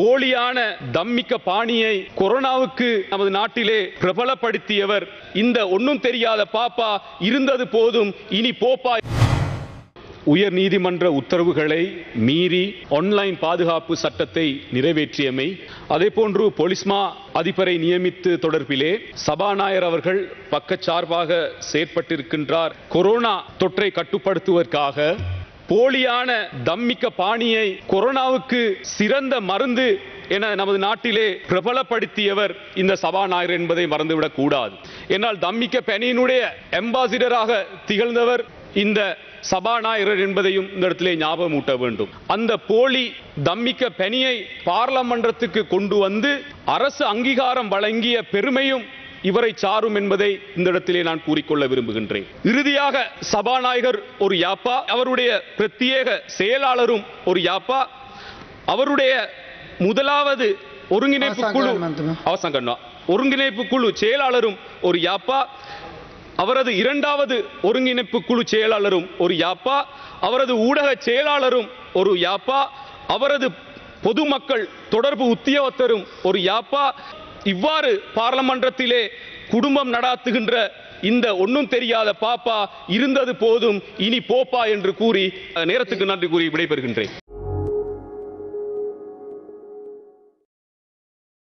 போலியான தம்மிக்க பாணியை கொரோனாவுக்கு நமது நாட்டிலே பிரபலப்படுத்தியவர் இந்த ஒன்றும் தெரியாத பாப்பா இருந்தது போதும் இனி போப்பா உயர் நீதிமன்ற உத்தரவுகளை மீறி ஆன்லைன் பாதுகாப்பு சட்டத்தை நிறைவேற்றியமை அதேபோன்று பொலிஸ்மா அதிபரை நியமித்து தொடர்பிலே சபாநாயகர் அவர்கள் பக்கச்சார்பாக செயற்பட்டிருக்கின்றார் கொரோனா தொற்றை கட்டுப்படுத்துவதற்காக போலியான தம்மிக்க பாணியை கொரோனாவுக்கு சிறந்த மருந்து என நமது நாட்டிலே பிரபலப்படுத்தியவர் இந்த சபாநாயகர் என்பதை மறந்துவிடக் கூடாது என்னால் தம்மிக்க பெனியினுடைய அம்பாசிடராக திகழ்ந்தவர் இந்த சபாநாயகர் என்பதையும் இந்த இடத்திலே ஞாபகம் ஊட்ட வேண்டும் அந்த போலி தம்மிக்க பெனியை பார்லமன்றத்துக்கு கொண்டு வந்து அரசு அங்கீகாரம் வழங்கிய பெருமையும் இவரை சாரும் என்பதை இந்த இடத்திலே நான் கூறிக்கொள்ள விரும்புகின்றேன் இறுதியாக சபாநாயகர் ஒரு யாப்பா அவருடைய பிரத்யேக செயலாளரும் ஒரு யாப்பா அவருடைய முதலாவது ஒருங்கிணைப்பு குழு அவசங்கண்ணா ஒருங்கிணைப்பு குழு செயலாளரும் ஒரு யாப்பா அவரது இரண்டாவது ஒருங்கிணைப்பு குழு செயலாளரும் ஒரு யாப்பா அவரது ஊடக செயலாளரும் ஒரு யாப்பா அவரது பொதுமக்கள் தொடர்பு உத்தியோகத்தரும் ஒரு யாப்பா இவ்வாறு பார்லமன்றத்திலே குடும்பம் நடாத்துகின்ற இந்த ஒன்றும் தெரியாத பாப்பா இருந்தது போதும் இனி போப்பா என்று கூறி நேரத்துக்கு நன்றி கூறி விடைபெறுகின்றேன்